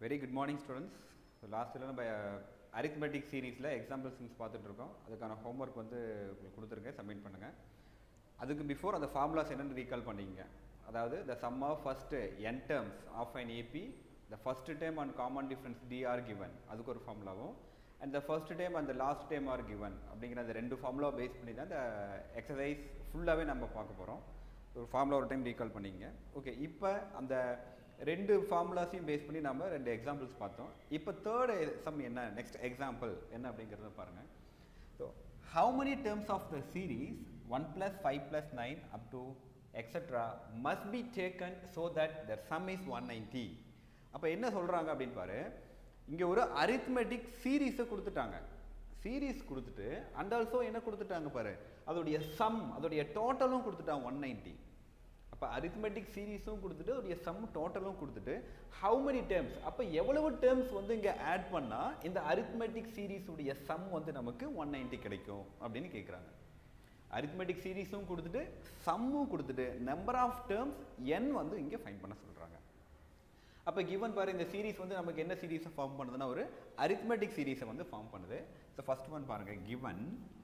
Very good morning students so லாஸ்ட்டில் நம்ம arithmetic சீரீஸில் எக்ஸாம்பிள் சிம்ஸ் பார்த்துட்டு இருக்கோம் அதுக்கான ஹோம்ஒர்க் வந்து உங்களுக்கு கொடுத்துருக்கேன் சப்மிட் பண்ணுங்கள் அதுக்கு பிஃபோர் அந்த ஃபார்முலாஸ் என்னென்னு ரீகால் பண்ணிங்க அதாவது the sum of first n terms of an AP the first term and common difference d are given அதுக்கு ஒரு ஃபார்முலாவும் அண்ட் த ஃபர்ஸ்ட் டைம் அந்த லாஸ்ட் டைம் ஆர் கிவன் அப்படிங்கிற அந்த ரெண்டு ஃபார்முலா பேஸ் பண்ணி தான் இந்த எக்ஸசைஸ் ஃபுல்லாகவே நம்ம பார்க்க போகிறோம் ஒரு ஃபார்முலா ஒரு டைம் ரீகால் பண்ணிங்க ஓகே இப்போ அந்த ரெண்டு ஃபார்முலாஸையும் பேஸ் பண்ணி நம்ம ரெண்டு எக்ஸாம்பிள்ஸ் பார்த்தோம் இப்போ தேர்ட் சம் என்ன நெக்ஸ்ட் எக்ஸாம்பிள் என்ன அப்படிங்கிறத பாருங்கள் so how many terms of the series one plus five plus nine up to etcetera must be taken so that the sum is one ninety அப்போ என்ன சொல்கிறாங்க அப்படின்னு பாரு இங்கே ஒரு அரித்மெட்டிக் சீரீஸை கொடுத்துட்டாங்க சீரீஸ் கொடுத்துட்டு அண்ட் ஆல்சோ என்ன கொடுத்துட்டாங்க பாரு அதோடைய சம் அதோடைய டோட்டலும் கொடுத்துட்டாங்க ஒன் நைன்ட்டி அப்போ அரித்மெட்டிக் சீரீஸும் கொடுத்துட்டு அதோடைய சம் டோட்டலும் கொடுத்துட்டு ஹவு மெனி டேர்ம்ஸ் அப்போ எவ்வளவு டேர்ம்ஸ் வந்து இங்கே ஆட் பண்ணால் இந்த அரித்மெட்டிக் சீரீஸ் உடைய சம் வந்து நமக்கு ஒன் நைன்ட்டி கிடைக்கும் அப்படின்னு கேட்குறாங்க அரித்மெட்டிக் சீரீஸும் கொடுத்துட்டு சம்மும் கொடுத்துட்டு நம்பர் ஆஃப் டேர்ம்ஸ் என் வந்து இங்கே ஃபைன் பண்ண சொல்கிறாங்க அப்போ கிவன் பாரு இந்த சீரீஸ் வந்து நமக்கு என்ன சீரீஸை ஃபார்ம் பண்ணுதுன்னா ஒரு அரித்மெட்டிக் சீரீஸை வந்து ஃபார்ம் பண்ணுது ஸோ ஃபர்ஸ்ட் ஒன் பாருங்க கிவன்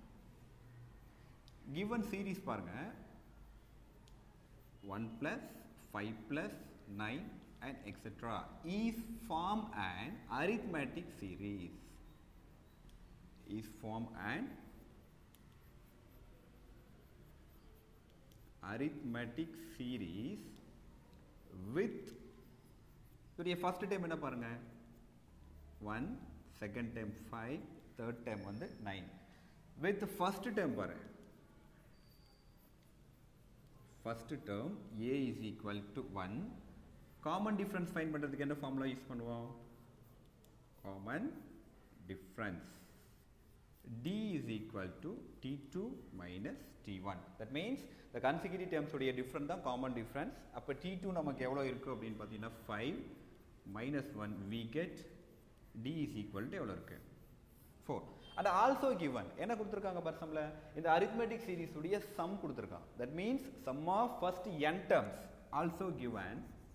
கிவன் சீரீஸ் பாருங்க one plus five plus nine and etcetera is form and arithmetic series is form and arithmetic series with இதோடைய ஃபர்ஸ்ட் டைம் என்ன பாருங்க one second term five third term வந்து nine with first term பாரு first term A is equal to one common difference find பண்ணுறதுக்கு என்ன formula use பண்ணுவோம் common difference d is equal to t2 minus t1 that means the consecutive terms உடைய difference தான் common difference அப்போ t2 நமக்கு எவ்வளோ இருக்கு அப்படின்னு பார்த்தீங்கன்னா 5 minus 1 we get d is equal to எவ்வளோ இருக்கு 4 and also given என்ன கொடுத்துருக்காங்க பர்சம்ல இந்த arithmetic series உடைய sum கொடுத்துருக்கான் that means sum of first n terms also given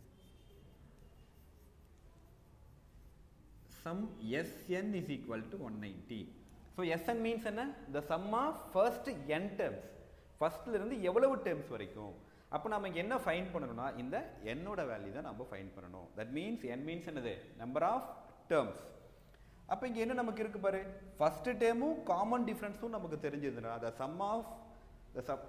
sum sn is equal to 190 so S N means என்ன the sum of first n terms ஃபர்ஸ்ட்லேருந்து எவ்வளவு டேர்ம்ஸ் வரைக்கும் அப்போ நம்ம இங்கே என்ன ஃபைன் பண்ணணும்னா இந்த என்னோட வேல்யூ தான் நம்ம ஃபைன் பண்ணணும் தட் மீன்ஸ் என் மீன்ஸ் என்னது நம்பர் ஆஃப் டேர்ம்ஸ் அப்போ இங்கே என்ன நமக்கு இருக்கு பாரு ஃபர்ஸ்ட் டேர்மும் காமன் டிஃப்ரென்ஸும் நமக்கு தெரிஞ்சதுன்னா the sum of the sub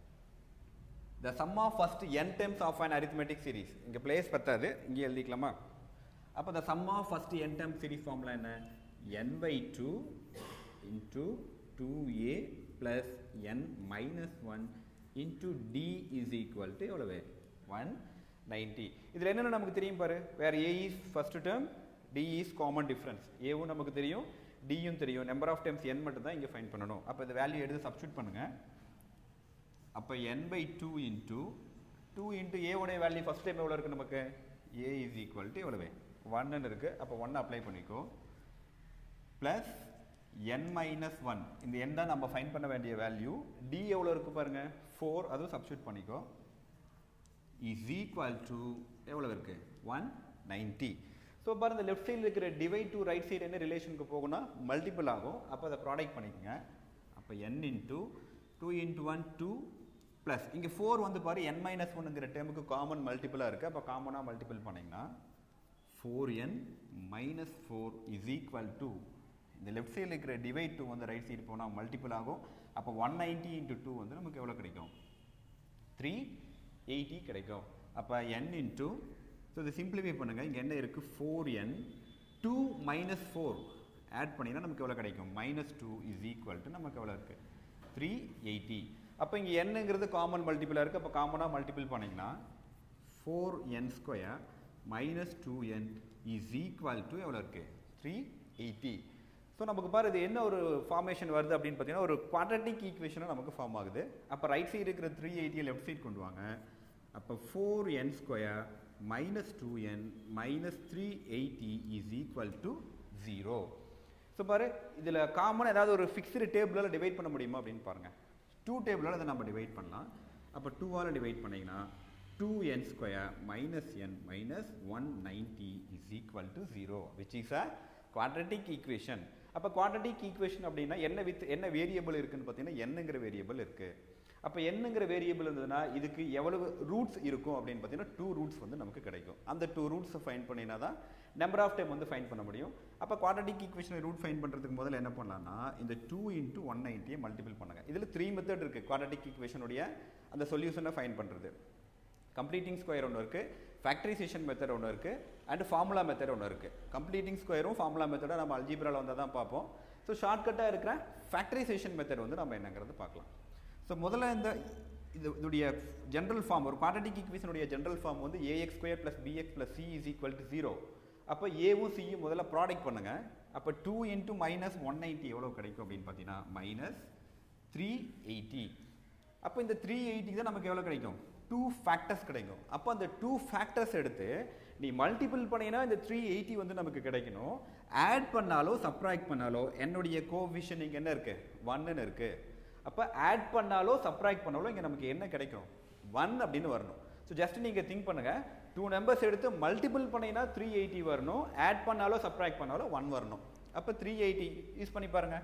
the sum of first n terms of an arithmetic series இங்கே பிளேஸ் பத்தாது இங்கே எழுதிக்கலாமா அப்போ the sum of first n term series ஃபார்ம்ல என்ன n by 2 into 2a plus n minus 1 into d is equal to எவ்வளவு 190 இதில் என்னென்ன நமக்கு தெரியும் பாரு வேற a is first term d is common difference ஏவும் நமக்கு தெரியும் டியும் தெரியும் நம்பர் ஆஃப் டைம்ஸ் n மட்டும் தான் இங்கே ஃபைன் பண்ணணும் அப்போ இந்த வேல்யூ எடுத்து சப்ஸ்டியூட் பண்ணுங்க அப்போ n by 2 into 2 into a உடைய வேல்யூ ஃபர்ஸ்ட் டைம் எவ்வளோ இருக்கு நமக்கு a is equal to எவ்வளவு 1 இருக்கு அப்போ 1 அப்ளை பண்ணிக்கோ ப்ளஸ் என் மைனஸ் ஒன் இந்த என் தான் நம்ம ஃபைன் பண்ண வேண்டிய வேல்யூ டி எவ்வளோ இருக்குது பாருங்க ஃபோர் அதுவும் சப்ஸ்டியூட் பண்ணிக்கோ இஸ் ஈக்குவல் டு எவ்வளோ இருக்கு ஒன் நைன்ட்டி ஸோ பாருங்க லெஃப்ட் சைடில் இருக்கிற டிவைட் டு ரைட் சைடு என்ன ரிலேஷனுக்கு போகும்னா மல்டிபிள் ஆகும் அப்போ அதை ப்ராடக்ட் பண்ணிக்கோங்க அப்போ n into two into one two plus இங்கே ஃபோர் வந்து பாரு என் மைனஸ் ஒன்னுங்கிற டேமுக்கு காமன் மல்டிபிளாக இருக்குது அப்போ காமனாக மல்டிபிள் பண்ணிங்கன்னா four n minus four is equal to இந்த லெஃப்ட் சைடில் இருக்கிற டிவைட் டூ வந்து ரைட் சைடு போனால் மல்டிபிள் ஆகும் அப்போ ஒன் நைன்ட்டி இன்ட்டு டூ வந்து நமக்கு எவ்வளோ கிடைக்கும் த்ரீ எயிட்டி கிடைக்கும் அப்போ என் இன்ட்டு ஸோ இதை சிம்பிளிஃபை பண்ணுங்கள் இங்கே என்ன இருக்குது four n two minus four add பண்ணிங்கன்னா நமக்கு எவ்வளோ கிடைக்கும் minus two is equal to நமக்கு எவ்வளோ இருக்குது த்ரீ எயிட்டி அப்போ இங்கே என்னங்கிறது காமன் மல்டிபிளாக இருக்குது அப்போ காமனாக மல்டிபிள் பண்ணிங்கன்னா four n square minus two n is equal to எவ்வளோ இருக்குது த்ரீ எயிட்டி ஸோ நமக்கு பாரு இது என்ன ஒரு ஃபார்மேஷன் வருது அப்படின்னு பார்த்தீங்கன்னா ஒரு குவாட்ரட்டிக் ஈக்குவேஷனாக நமக்கு ஃபார்ம் ஆகுது அப்போ ரைட் சைடு இருக்கிற த்ரீ எயிட்டியை லெஃப்ட் சைடு கொண்டு வாங்க அப்போ four n square minus two n minus three eighty is equal to zero so பாரு இதில் காமனாக ஏதாவது ஒரு ஃபிக்ஸ்டு டேபிளால் டிவைட் பண்ண முடியுமா அப்படின்னு பாருங்கள் டூ டேபிளால் அதை நம்ம டிவைட் பண்ணலாம் அப்போ டூவால் டிவைட் பண்ணிங்கன்னா two n square minus n minus one ninety is equal to zero which is a quadratic equation அப்போ குவாட்ரட்டிக் ஈக்குவேஷன் அப்படின்னா என்ன வித் என்ன வேரியபிள் இருக்குன்னு பார்த்தீங்கன்னா என்னங்கிற வேரியபிள் இருக்குது அப்போ என்னங்கிற வேரியபிள் இருந்ததுன்னா இதுக்கு எவ்வளவு ரூட்ஸ் இருக்கும் அப்படின்னு பார்த்தீங்கன்னா டூ ரூட்ஸ் வந்து நமக்கு கிடைக்கும் அந்த டூ ரூட்ஸை ஃபைன் பண்ணினா தான் நம்பர் ஆஃப் டைம் வந்து ஃபைன் பண்ண முடியும் அப்போ குவாட்ரட்டிக் ஈக்குவேஷனை ரூட் ஃபைன் பண்ணுறதுக்கு முதல்ல என்ன பண்ணலாம்னா இந்த டூ இன்ட்டு ஒன் நைன்ட்டியை மல்டிபிள் பண்ணுங்க இதில் த்ரீ மெத்தட் இருக்குது குவாட்ரட்டிக் ஈக்குவேஷனுடைய அந்த சொல்யூஷனை ஃபைன் பண்ணுறது கம்ப்ளீட்டிங் ஸ்கொயர் ஒன்று இருக்குது ஃபேக்டரைசேஷன் மெத்தட் ஒன்று இருக்குது அண்ட் ஃபார்முலா மெத்தட் ஒன்று இருக்குது கம்ப்ளீட்டிங் ஸ்கொயரும் ஃபார்முலா மெத்தடை நம்ம அல்ஜிப்ராவில் வந்தால் தான் பார்ப்போம் ஸோ ஷார்ட்கட்டாக இருக்கிற ஃபேக்டரைசேஷன் மெத்தட் வந்து நம்ம என்னங்கிறது பார்க்கலாம் ஸோ முதல்ல இந்த இது இதோடைய ஜென்ரல் ஃபார்ம் ஒரு குவாட்ரட்டிக் ஈக்குவேஷனுடைய ஜென்ரல் ஃபார்ம் வந்து a x square plus b x plus c is equal to zero அப்போ ஏவும் சியும் முதல்ல ப்ராடக்ட் பண்ணுங்க அப்போ two into minus one ninety எவ்வளோ கிடைக்கும் அப்படின்னு பார்த்தீங்கன்னா மைனஸ் த்ரீ எயிட்டி அப்போ இந்த த்ரீ எயிட்டிக்கு தான் நமக்கு எவ்வளோ கிடைக்கும் டூ ஃபேக்டர்ஸ் கிடைக்கும் அப்போ அந்த டூ ஃபேக்டர்ஸ் எடுத்து நீ மல்டிபிள் பண்ணினா இந்த த்ரீ எயிட்டி வந்து நமக்கு கிடைக்கணும் ஆட் பண்ணாலோ சப்ராக்ட் பண்ணாலோ என்னுடைய கோவிஷன் இங்கே என்ன இருக்குது ஒன்னுன்னு இருக்குது அப்போ ஆட் பண்ணாலோ சப்ராக்ட் பண்ணாலோ இங்கே நமக்கு என்ன கிடைக்கும் ஒன் அப்படின்னு வரணும் ஸோ ஜஸ்ட் நீங்கள் திங்க் பண்ணுங்கள் டூ நம்பர்ஸ் எடுத்து மல்டிபிள் பண்ணினா த்ரீ எயிட்டி வரணும் ஆட் பண்ணாலோ சப்ராக்ட் பண்ணாலோ ஒன் வரணும் அப்போ த்ரீ எயிட்டி யூஸ் பண்ணி பாருங்கள்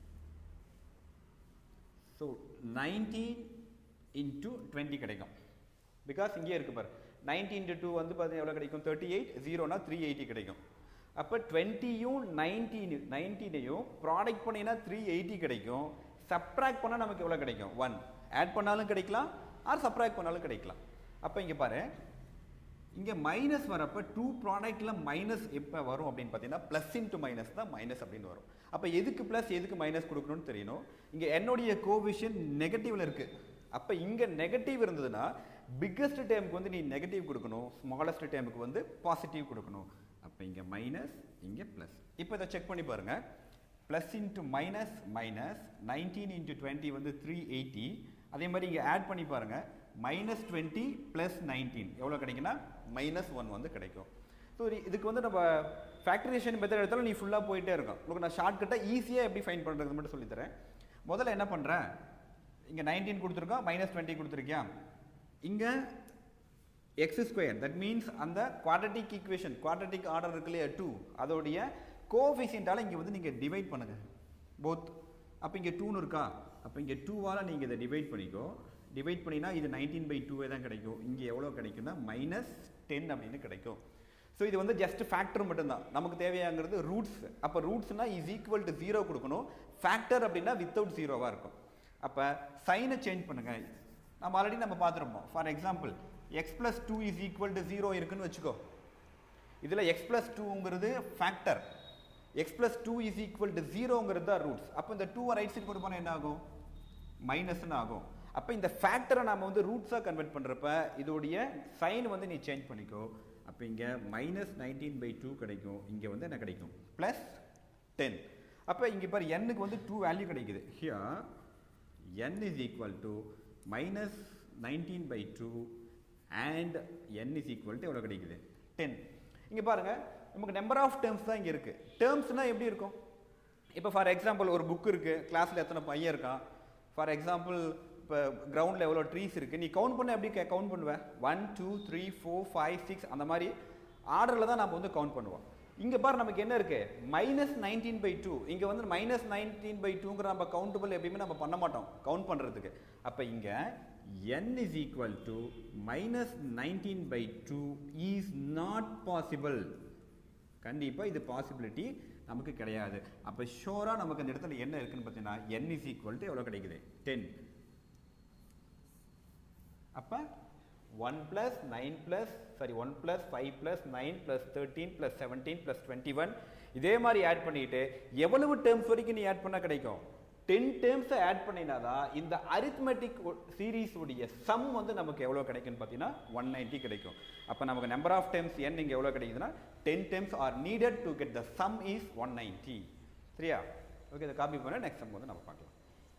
ஸோ நைன்டீன் இன்ட்டு டுவெண்ட்டி கிடைக்கும் பிகாஸ் இங்கே இருக்கு பாரு நைன்டி இன்ட்டு டூ வந்து பார்த்தீங்கன்னா எவ்வளோ கிடைக்கும் தேர்ட்டி எயிட் ஜீரோனா த்ரீ எயிட்டி கிடைக்கும் அப்போ டுவெண்ட்டியும் நைன்டீன் நைன்டீனையும் ப்ராடக்ட் பண்ணினா த்ரீ எயிட்டி கிடைக்கும் சப்ராக்ட் பண்ணால் நமக்கு எவ்வளோ கிடைக்கும் ஒன் ஆட் பண்ணாலும் கிடைக்கலாம் ஆர் சப்ராக்ட் பண்ணாலும் கிடைக்கலாம் அப்போ இங்கே பாரு இங்கே மைனஸ் வரப்போ டூ ப்ராடக்ட்டில் மைனஸ் எப்போ வரும் அப்படின்னு பார்த்தீங்கன்னா ப்ளஸ் இன்ட்டு மைனஸ் தான் மைனஸ் அப்படின்னு வரும் அப்போ எதுக்கு ப்ளஸ் எதுக்கு மைனஸ் கொடுக்கணும்னு தெரியணும் இங்கே என்னுடைய கோவிஷன் நெகட்டிவில் இருக்குது அப்போ இங்கே நெகட்டிவ் இருந்ததுன்னா பிக்கஸ்ட் டேமுக்கு வந்து நீ நெகட்டிவ் கொடுக்கணும் ஸ்மாலஸ்ட் டேமுக்கு வந்து பாசிட்டிவ் கொடுக்கணும் அப்போ இங்கே மைனஸ் இங்கே ப்ளஸ் இப்போ இதை செக் பண்ணி பாருங்கள் plus into minus minus nineteen into twenty வந்து த்ரீ எயிட்டி அதே மாதிரி இங்கே ஆட் பண்ணி பாருங்கள் மைனஸ் டுவெண்ட்டி ப்ளஸ் நைன்டீன் எவ்வளோ கிடைக்குன்னா மைனஸ் ஒன் வந்து கிடைக்கும் ஸோ இதுக்கு வந்து நம்ம ஃபேக்டரைசேஷன் மெத்தட் எடுத்தாலும் நீ ஃபுல்லாக போயிட்டே இருக்கும் உங்களுக்கு நான் ஷார்ட்கட்டாக ஈஸியாக எப்படி ஃபைன் பண்ணுறது மட்டும் சொல்லித்தரேன் முதல்ல என்ன பண்ணுறேன் இங்கே நைன்டீன் கொடுத்துருக்கோம் மைனஸ் டுவெண்ட்டி கொடுத்துருக்கியா இங்கே எக்ஸ் ஸ்கொயர் தட் மீன்ஸ் அந்த குவாட்ரட்டிக் ஈக்குவேஷன் குவாட்ரட்டிக் ஆர்டர் இருக்கு இல்லையா டூ அதோடைய கோஃபிஷியன்ட்டால் இங்கே வந்து நீங்கள் டிவைட் பண்ணுங்கள் போத் அப்போ இங்கே டூன்னு இருக்கா அப்போ இங்கே டூவால் நீங்கள் இதை டிவைட் பண்ணிக்கோ டிவைட் பண்ணினா இது நைன்டீன் பை டூவே தான் கிடைக்கும் இங்கே எவ்வளோ கிடைக்கும்னா மைனஸ் டென் அப்படின்னு கிடைக்கும் ஸோ இது வந்து ஜஸ்ட் ஃபேக்டர் மட்டும்தான் நமக்கு தேவையாங்கிறது ரூட்ஸ் அப்போ ரூட்ஸ்னா இஸ் ஈக்குவல் டு ஜீரோ கொடுக்கணும் ஃபேக்டர் அப்படின்னா வித்தவுட் ஜீரோவாக இருக்கும் அப்போ சைனை சேஞ்ச் பண்ணுங்க நம்ம ஆல்ரெடி நம்ம பார்த்துருப்போம் for example x plus two is equal to zero இருக்குன்னு வச்சுக்கோ இதில் எக்ஸ் ப்ளஸ் டூங்கிறது factor x plus two is equal to ஜீரோங்கிறது தான் ரூட்ஸ் அப்போ இந்த டூ ரைட் சைடு கொண்டு போனால் என்ன ஆகும் மைனஸ்னு ஆகும் அப்போ இந்த ஃபேக்டரை நம்ம வந்து ரூட்ஸாக கன்வெர்ட் பண்ணுறப்ப இதோடைய சைன் வந்து நீ சேஞ்ச் பண்ணிக்கோ அப்போ இங்கே மைனஸ் நைன்டீன் பை டூ கிடைக்கும் இங்கே வந்து என்ன கிடைக்கும் ப்ளஸ் டென் அப்போ இங்கே பாரு எண்ணுக்கு வந்து டூ வேல்யூ கிடைக்குது here n is equal to minus 19 by 2 and n is equal to எவ்வளோ கிடைக்குது 10 இங்கே பாருங்க நமக்கு நம்பர் ஆஃப் டேர்ம்ஸ் தான் இங்கே இருக்குது டேர்ம்ஸ்னால் எப்படி இருக்கும் இப்போ ஃபார் எக்ஸாம்பிள் ஒரு புக் இருக்குது கிளாஸில் எத்தனை பையன் இருக்கான் ஃபார் எக்ஸாம்பிள் இப்போ கிரவுண்டில் எவ்வளோ ட்ரீஸ் இருக்குது நீ கவுண்ட் பண்ண எப்படி கவுண்ட் பண்ணுவேன் one two three four five six அந்த மாதிரி ஆர்டரில் தான் நம்ம வந்து கவுண்ட் பண்ணுவோம் இங்கே பாரு நமக்கு என்ன இருக்கு மைனஸ் நைன்டீன் பை டூ இங்கே வந்து மைனஸ் நைன்டீன் பை டூங்கிற நம்ம கவுண்டபிள் எப்பயுமே நம்ம பண்ண மாட்டோம் கவுண்ட் பண்ணுறதுக்கு அப்போ இங்கே n is equal to minus 19 by 2 is not possible கண்டிப்பாக இது பாசிபிலிட்டி நமக்கு கிடையாது அப்போ ஷோராக நமக்கு அந்த இடத்துல என்ன இருக்குன்னு பார்த்தீங்கன்னா n is equal to எவ்வளோ கிடைக்குது டென் அப்போ one plus nine plus sorry one plus five plus nine plus thirteen plus seventeen plus twenty one இதே மாதிரி ஆட் பண்ணிட்டு எவ்வளவு டேர்ம்ஸ் வரைக்கும் நீ ஆட் பண்ணால் கிடைக்கும் டென் டேர்ம்ஸை ஆட் பண்ணினாதான் இந்த அரித்மெட்டிக் சீரீஸ் உடைய சம் வந்து நமக்கு எவ்வளோ கிடைக்கும்னு பார்த்தீங்கன்னா ஒன் நைன்ட்டி கிடைக்கும் அப்போ நமக்கு நம்பர் ஆஃப் டேர்ம்ஸ் என் இங்கே எவ்வளோ கிடைக்குதுன்னா ten terms are needed to get the sum is one ninety சரியா ஓகே இதை காப்பி பண்ண நெக்ஸ்ட் சம் வந்து நம்ம பார்க்கலாம்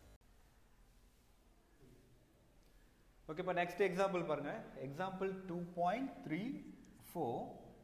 ஓகே இப்போ நெக்ஸ்ட் எக்ஸாம்பிள் பாருங்க example two point three four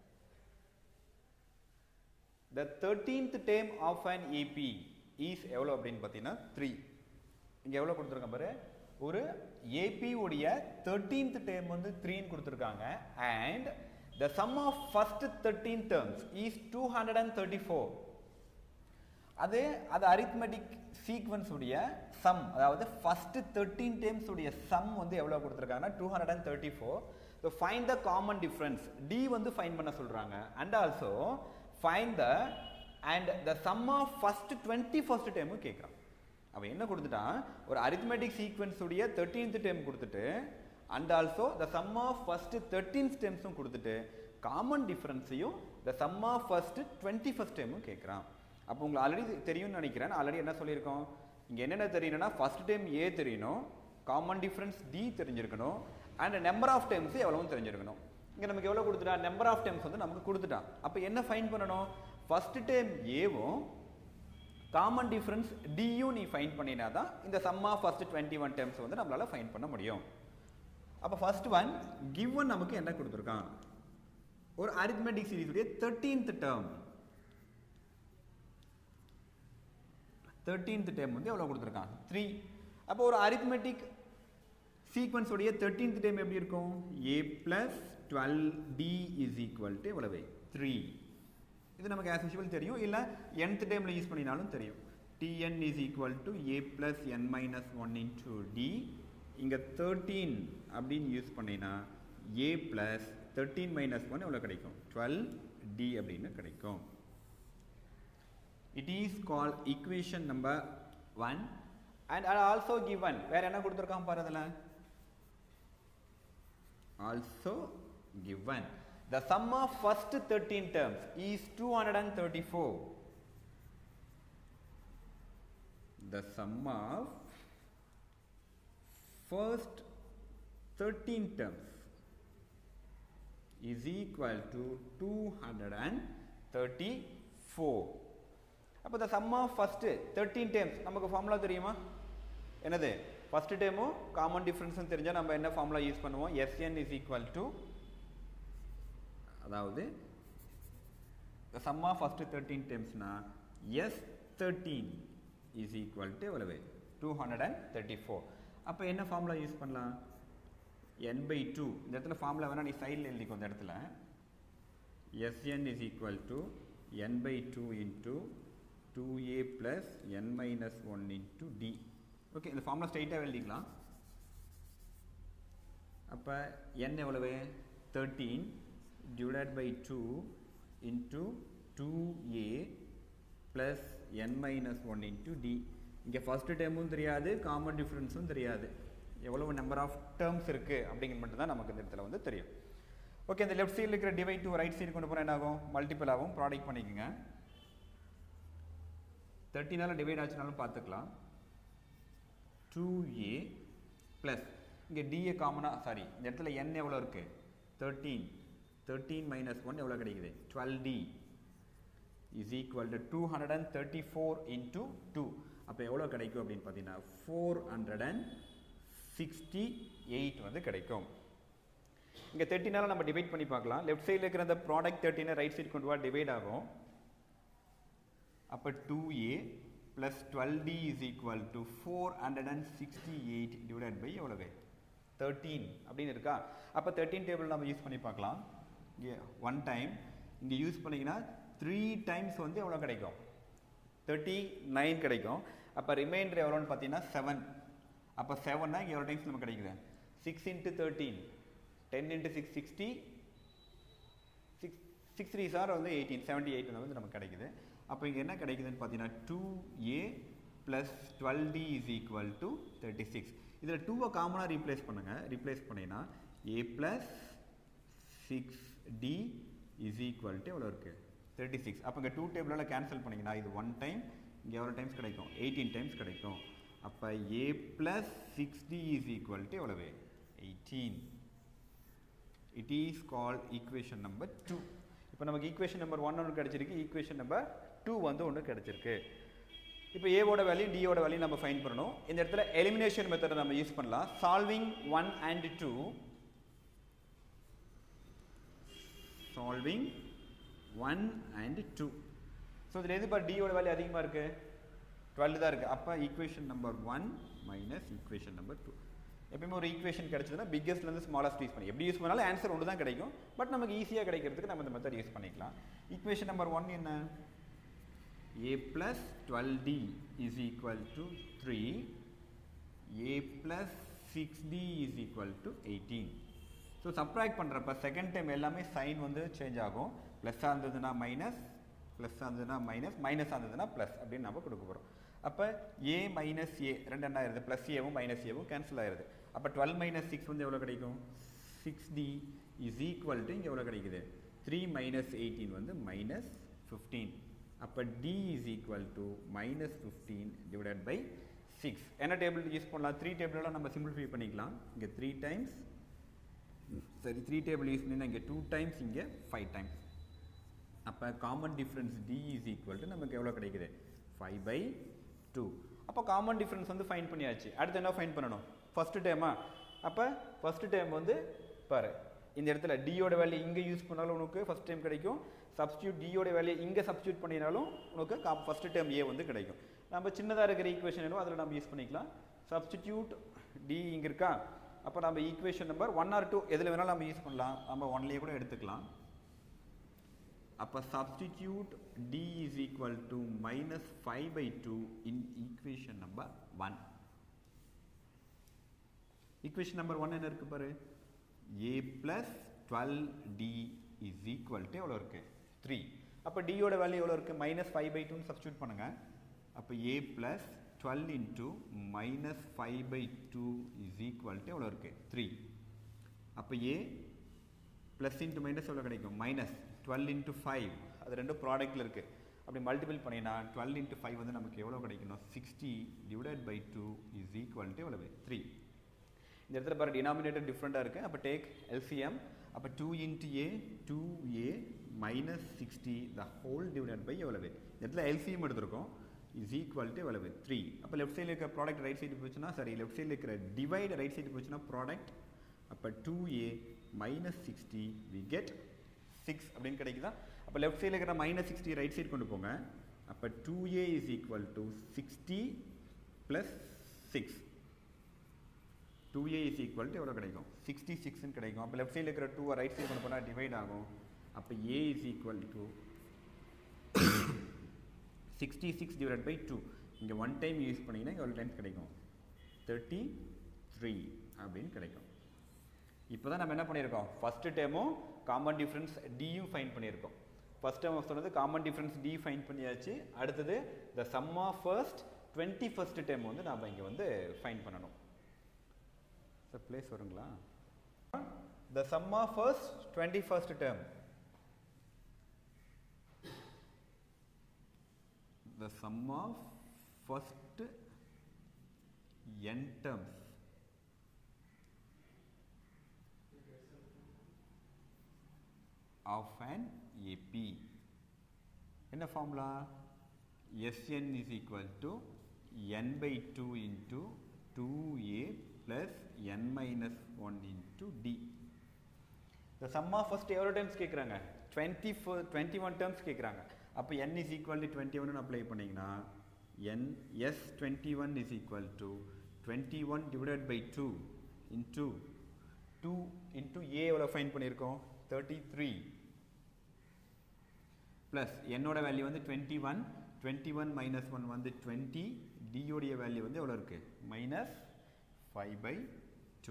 the thirteenth term of an AP is எவ்வளோ அப்படின்னு பார்த்தீங்கன்னா த்ரீ இங்கே எவ்வளோ கொடுத்துருக்கேன் பாரு ஒரு ஏபி உடைய தேர்ட்டீன்த் டேர்ம் வந்து த்ரீன்னு கொடுத்துருக்காங்க and the sum of first thirteen terms is two hundred and thirty four அது அது அரித்மெட்டிக் சீக்வன்ஸ் உடைய சம் அதாவது ஃபர்ஸ்ட் தேர்ட்டீன் டேர்ம்ஸ் உடைய சம் வந்து எவ்வளோ கொடுத்துருக்காங்கன்னா two hundred and thirty four so find the common difference d வந்து find பண்ண சொல்கிறாங்க and also find the and the sum of first twenty first டேர்மும் கேட்குறான் அவன் என்ன கொடுத்துட்டான் ஒரு அரித்மெட்டிக் சீக்வன்ஸ் உடைய தேர்ட்டீன்த் டேர்ம் கொடுத்துட்டு and also the sum of first thirteen டேர்ம்ஸும் கொடுத்துட்டு காமன் டிஃப்ரென்ஸையும் the sum of first twenty first டேர்மும் கேட்குறான் அப்போ உங்களுக்கு ஆல்ரெடி தெரியும்னு நினைக்கிறேன் ஆல்ரெடி என்ன சொல்லியிருக்கோம் இங்கே என்னென்ன தெரியணும்னா ஃபர்ஸ்ட் டைம் ஏ தெரியணும் காமன் டிஃப்ரென்ஸ் டி தெரிஞ்சிருக்கணும் அண்ட் நம்பர் ஆஃப் டைம்ஸ் எவ்வளவும் தெரிஞ்சிருக்கணும் இங்கே நமக்கு எவ்வளோ கொடுத்துட்டான் நம்பர் ஆஃப் டைம்ஸ் வந்து நமக்கு கொடுத்துட்டான் அப்போ என்ன ஃபைன் பண்ணணும் ஃபர்ஸ்ட் டைம் ஏவும் காமன் டிஃப்ரென்ஸ் டியும் நீ ஃபைன் பண்ணினா தான் இந்த sum of first twenty one times வந்து நம்மளால் ஃபைன் பண்ண முடியும் அப்போ ஃபர்ஸ்ட் ஒன் கிவன் நமக்கு என்ன கொடுத்துருக்கான் ஒரு அரித்மெட்டிக் சீரிஸ் உடைய தேர்ட்டீன்த் டேர்ம் தேர்ட்டீன்த் டேர்ம் வந்து எவ்வளோ கொடுத்துருக்கான் த்ரீ அப்போ ஒரு அரித்மெட்டிக் சீக்வன்ஸ் உடைய தேர்ட்டீன்த் டேர்ம் எப்படி இருக்கும் a plus twelve d is equal to எவ்வளவு த்ரீ இது நமக்கு ஆஸ் யூஷுவல் தெரியும் இல்லை nth டைமில் யூஸ் பண்ணினாலும் தெரியும் tn is equal to a plus n minus one into d இங்கே தேர்ட்டீன் அப்படின்னு யூஸ் பண்ணினா a plus thirteen minus one எவ்வளோ கிடைக்கும் டுவெல் டி அப்படின்னு கிடைக்கும் it is call equation number one and also given வேற என்ன கொடுத்துருக்கான் பாரு அதில் also given. The sum of first 13 terms is 234. The sum of first 13 terms is equal to 234. அப்போ the sum of first 13 terms நமக்கு formula தெரியுமா என்னது first டேமும் காமன் டிஃப்ரென்ஸ்னு தெரிஞ்சால் நம்ம என்ன ஃபார்முலா யூஸ் பண்ணுவோம் எஸ்என் இஸ் ஈக்குவல் டு அதாவது சம் ஆஃப் ஃபஸ்ட்டு தேர்ட்டீன் டேம்ஸ்னா S thirteen is equal to எவ்வளவு two hundred and thirty four அப்போ என்ன ஃபார்முலா யூஸ் பண்ணலாம் என் பை டூ இந்த இடத்துல ஃபார்முலா வேணால் நீ சைடில் எழுதிக்கோ இந்த இடத்துல S n is equal to n by two into two a plus n minus one into d okay இந்த ஃபார்முலா ஸ்ட்ரைட்டாக எழுதிக்கலாம் அப்போ n எவ்வளவு thirteen divide by two into two a plus n minus one into d இங்கே first டேர்மும் தெரியாது common டிஃப்ரென்ஸும் தெரியாது எவ்வளவு நம்பர் ஆஃப் டேர்ம்ஸ் இருக்குது அப்படிங்கிறது மட்டும் தான் நமக்கு இந்த இடத்துல வந்து தெரியும் ஓகே இந்த லெஃப்ட் சைடில் இருக்கிற டிவைட் டூ ரைட் சைடு கொண்டு போனால் என்ன ஆகும் மல்டிபிள் ஆகும் ப்ராடக்ட் பண்ணிக்கோங்க தேர்ட்டினால் டிவைட் ஆச்சுனாலும் பார்த்துக்கலாம் டூ ஏ ப்ளஸ் இங்கே டிஏ காமனாக சாரி இந்த இடத்துல n எவ்வளோ இருக்குது தேர்ட்டீன் தேர்ட்டீன் மைனஸ் ஒன் எவ்வளோ கிடைக்குது twelve d is equal to two hundred and thirty four into two அப்போ எவ்வளோ கிடைக்கும் அப்படின்னு பார்த்தீங்கன்னா four hundred and sixty eight வந்து கிடைக்கும் இங்கே தேர்ட்டினால நம்ம டிவைட் பண்ணி பார்க்கலாம் லெஃப்ட் சைடில் இருக்கிற அந்த ப்ராடக்ட் தேர்ட்டினை ரைட் சைடு கொண்டு வா டிவைட் ஆகும் அப்போ two a plus twelve d is equal to four hundred and sixty eight divide by எவ்வளவு தேர்ட்டீன் அப்படின்னு இருக்கா அப்போ தேர்ட்டீன் டேபிள் நம்ம யூஸ் பண்ணி பார்க்கலாம் இங்கே ஒன் டைம் இங்கே யூஸ் பண்ணிங்கன்னா த்ரீ டைம்ஸ் வந்து எவ்வளோ கிடைக்கும் தேர்ட்டி நைன் கிடைக்கும் அப்போ ரிமைண்டர் எவ்வளோன்னு பார்த்தீங்கன்னா செவன் அப்போ செவன்னா இங்கே எவ்வளோ டைம்ஸ் நமக்கு கிடைக்குது six into thirteen ten into six sixty six six three sir வந்து எயிட்டீன் செவன்ட்டி எயிட் வந்து நமக்கு கிடைக்குது அப்போ இங்கே என்ன கிடைக்குதுன்னு பார்த்தீங்கன்னா two a plus twelve d is equal to thirty six இதில் டூவை காமனாக ரீப்ளேஸ் பண்ணுங்கள் ரீப்ளேஸ் பண்ணிங்கன்னா a plus six d is equal to எவ்வளோ இருக்குது தேர்ட்டி சிக்ஸ் அப்போ இங்கே டூ டேபிளால் கேன்சல் பண்ணிங்கன்னா இது ஒன் டைம் இங்கே எவ்வளோ டைம்ஸ் கிடைக்கும் எயிட்டீன் டைம்ஸ் கிடைக்கும் அப்போ a plus six d is equal to எவ்வளவு eighteen it is call equation number two இப்போ நமக்கு ஈக்குவேஷன் நம்பர் ஒன் ஒன்று கிடச்சிருக்கு ஈக்குவேஷன் நம்பர் டூ வந்து ஒன்று கிடச்சிருக்கு இப்போ ஏவோட வேல்யூ டியோட வேல்யூ நம்ம ஃபைன் பண்ணணும் இந்த இடத்துல எலிமினேஷன் மெத்தடை நம்ம யூஸ் பண்ணலாம் solving one and two solving one and two so இதில் எது இப்போ டியோட வேல்யூ அதிகமாக இருக்கு டுவெல் தான் இருக்குது அப்போ equation number one minus equation number two எப்பயுமே ஒரு ஈக்குவேஷன் கிடைச்சதுன்னா பிக்கஸ்ட்லேருந்து ஸ்மாலஸ்ட் யூஸ் பண்ணி எப்படி யூஸ் பண்ணாலும் ஆன்சர் ஒன்று தான் கிடைக்கும் பட் நமக்கு ஈஸியாக கிடைக்கிறதுக்கு நம்ம இந்த மெத்தட் யூஸ் பண்ணிக்கலாம் ஈக்குவேஷன் நம்பர் ஒன் என்ன a plus 12d is equal to 3 a plus 6d is equal to 18 so subtract பண்ணுறப்ப செகண்ட் டைம் எல்லாமே சைன் வந்து சேஞ்ச் ஆகும் ப்ளஸ்ஸாக இருந்ததுன்னா மைனஸ் ப்ளஸ்ஸாக இருந்ததுன்னா மைனஸ் மைனஸாக இருந்ததுன்னா ப்ளஸ் அப்படின்னு நம்ம கொடுக்க போகிறோம் அப்போ ஏ மைனஸ் ஏ ரெண்டு என்ன ஆயிருது ப்ளஸ் ஏவும் மைனஸ் ஏவும் கேன்சல் ஆயிருது அப்போ டுவெல் மைனஸ் சிக்ஸ் வந்து எவ்வளோ கிடைக்கும் six d is equal to இங்கே எவ்வளோ கிடைக்குது த்ரீ மைனஸ் எயிட்டீன் வந்து மைனஸ் ஃபிஃப்டீன் அப்போ d is equal to minus fifteen divided by six என்ன டேபிள் யூஸ் பண்ணலாம் த்ரீ டேபிளெலாம் நம்ம சிம்பிளிஃபை பண்ணிக்கலாம் இங்கே த்ரீ டைம்ஸ் சரி த்ரீ டேபிள் யூஸ் பண்ணி இங்கே டூ டைம்ஸ் இங்கே ஃபைவ் டைம்ஸ் அப்போ common difference d is equal to நமக்கு எவ்வளோ கிடைக்குது ஃபைவ் பை டூ அப்போ காமன் டிஃப்ரென்ஸ் வந்து ஃபைன் பண்ணியாச்சு அடுத்து என்ன ஃபைன் பண்ணணும் ஃபஸ்ட்டு டைமா அப்போ ஃபஸ்ட்டு டைம் வந்து பாரு இந்த இடத்துல டியோட வேல்யூ இங்கே யூஸ் பண்ணாலும் உனக்கு ஃபஸ்ட் டைம் கிடைக்கும் சப்ஸ்டியூட் டியோட வேல்யூ இங்கே சப்ஸ்டியூட் பண்ணினாலும் உனக்கு கா ஃபஸ்ட்டு டைம் ஏ வந்து கிடைக்கும் நம்ம சின்னதாக இருக்கிற ஈக்குவேஷன் என்னவோ அதில் நம்ம யூஸ் பண்ணிக்கலாம் சப்ஸ்டிடியூட் டி இங்கே இருக்கா அப்போ நம்ம equation number one or two எதில் வேணாலும் நம்ம யூஸ் பண்ணலாம் நம்ம ஒன்லேயே கூட எடுத்துக்கலாம் அப்போ substitute d is equal to minus five by two in equation number one equation number one என்ன இருக்கு பாரு a plus twelve d is equal to எவ்வளோ இருக்கு த்ரீ அப்போ டியோட வேல்யூ எவ்வளோ இருக்கு மைனஸ் ஃபைவ் பை டூன்னு சப்ஸ்டியூட் பண்ணுங்க அப்போ a plus twelve into minus five by two is equal to எவ்வளோ இருக்கு த்ரீ அப்போ ஏ ப்ளஸ் இன்ட்டு மைனஸ் எவ்வளோ கிடைக்கும் மைனஸ் டுவெல் இன்ட்டு ஃபைவ் அது ரெண்டும் ப்ராடக்ட்டில் இருக்குது அப்படி மல்டிபிள் பண்ணினா டுவெல் இன்ட்டு ஃபைவ் வந்து நமக்கு எவ்வளோ கிடைக்கணும் sixty divided by two is equal to எவ்வளவு த்ரீ இந்த இடத்துல பாரு டினாமினேட்டர் டிஃப்ரெண்ட்டாக இருக்குது அப்போ டேக் எல்சிஎம் அப்போ two into a two a minus sixty the whole divided by எவ்வளவு இந்த இடத்துல எல்சிஎம் எடுத்திருக்கோம் இஸ் ஈக்குவல் டு எவ்வளவு த்ரீ அப்போ லெஃப்ட் சைடில் இருக்கிற ப்ராடக்ட் ரைட் சைடு போச்சுன்னா சரி லெஃப்ட் சைடில் இருக்கிற டிவைட் ரைட் சைடு போச்சுன்னா ப்ராடக்ட் அப்போ two a minus sixty we get six அப்படின்னு கிடைக்குதா அப்போ லெஃப்ட் சைடில் இருக்கிற மைனஸ் சிக்ஸ்டி ரைட் சைடு கொண்டு போங்க அப்போ two a is equal to sixty plus six two a is equal to எவ்வளோ கிடைக்கும் சிக்ஸ்டி சிக்ஸ்னு கிடைக்கும் அப்போ லெஃப்ட் சைடில் இருக்கிற டூவை ரைட் சைடு கொண்டு போனால் டிவைட் ஆகும் அப்போ a is equal to sixty six divide by two இங்கே ஒன் டைம் யூஸ் பண்ணிங்கன்னா எவ்வளோ டைம்ஸ் கிடைக்கும் தேர்ட்டி த்ரீ அப்படின்னு கிடைக்கும் இப்போ தான் நம்ம என்ன பண்ணியிருக்கோம் ஃபஸ்ட்டு டேமும் காமன் டிஃப்ரென்ஸ் டியும் ஃபைன் பண்ணியிருக்கோம் ஃபஸ்ட் டைம் சொன்னது காமன் டிஃப்ரென்ஸ் டி ஃபைன் பண்ணியாச்சு அடுத்தது the sum of first twenty first time வந்து நாம் இங்கே வந்து ஃபைன் பண்ணணும் சார் ப்ளேஸ் வருங்களா the sum of first twenty first term the sum of first n terms of an AP. என்ன formula Sn is equal to n by 2 into 2a plus n minus 1 into d. The sum of first எவ்வளோ times கேட்குறாங்க twenty four twenty one terms கேட்குறாங்க அப்போ n is equal to twenty one apply பண்ணிங்கன்னா n s twenty one is equal to twenty one divided by two into two into a எவ்வளோ find பண்ணியிருக்கோம் thirty three plus என்னோட value வந்து twenty one twenty one minus one வந்து twenty டியோடைய value வந்து எவ்வளோ இருக்குது மைனஸ் ஃபைவ் பை டூ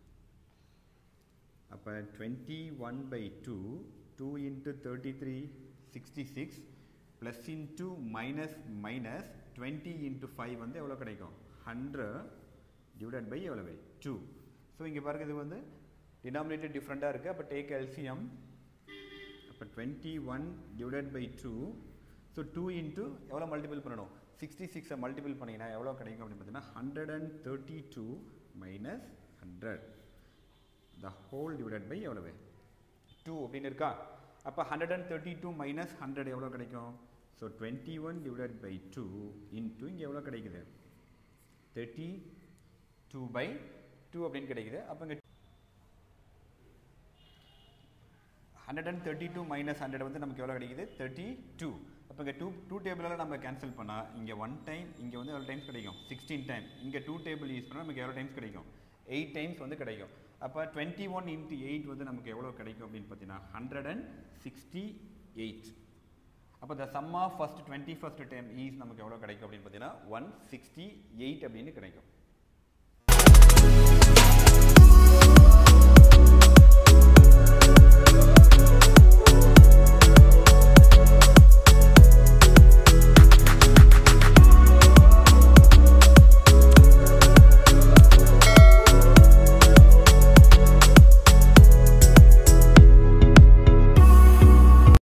அப்போ twenty one by two two into thirty three sixty six plus into minus minus twenty into five வந்து எவ்வளோ கிடைக்கும் ஹண்ட்ரட் டிவைடட் பை எவ்வளோ பை டூ ஸோ இங்கே பாருங்க இது வந்து டினாமினேட்டர் டிஃப்ரெண்ட்டாக இருக்குது அப்போ டேக் எல்சிஎம் அப்போ twenty one divided by two so two into எவ்வளோ மல்டிபிள் பண்ணணும் சிக்ஸ்டி சிக்ஸை மல்டிபிள் பண்ணிங்கன்னா எவ்வளோ கிடைக்கும் அப்படின்னு பார்த்தீங்கன்னா hundred and thirty two minus hundred the whole divided by எவ்வளவு டூ அப்படின்னு இருக்கா அப்போ hundred and thirty two minus hundred எவ்வளோ கிடைக்கும் so twenty one divided by two into இங்கே எவ்வளோ கிடைக்குது தேர்ட்டி டூ பை டூ அப்படின்னு கிடைக்குது அப்போ இங்கே hundred and thirty two minus hundred வந்து நமக்கு எவ்வளோ கிடைக்குது தேர்ட்டி டூ அப்போ இங்கே டூ டூ டேபிளால் நம்ம கேன்சல் பண்ணால் இங்கே ஒன் டைம் இங்கே வந்து எவ்வளோ டைம்ஸ் கிடைக்கும் சிக்ஸ்டீன் டைம் இங்கே டூ டேபிள் யூஸ் பண்ணால் நமக்கு எவ்வளோ டைம்ஸ் கிடைக்கும் எயிட் டைம்ஸ் வந்து கிடைக்கும் அப்போ டுவெண்ட்டி ஒன் இன்ட்டு எயிட் வந்து நமக்கு எவ்வளோ கிடைக்கும் அப்படின்னு பார்த்தீங்கன்னா ஹண்ட்ரட் அண்ட் சிக்ஸ்டி எயிட் அப்போ the sum of first twenty first time is நமக்கு எவ்வளோ கிடைக்கும் அப்படின்னு பார்த்தீங்கன்னா ஒன் சிக்ஸ்டி எயிட் அப்படின்னு கிடைக்கும்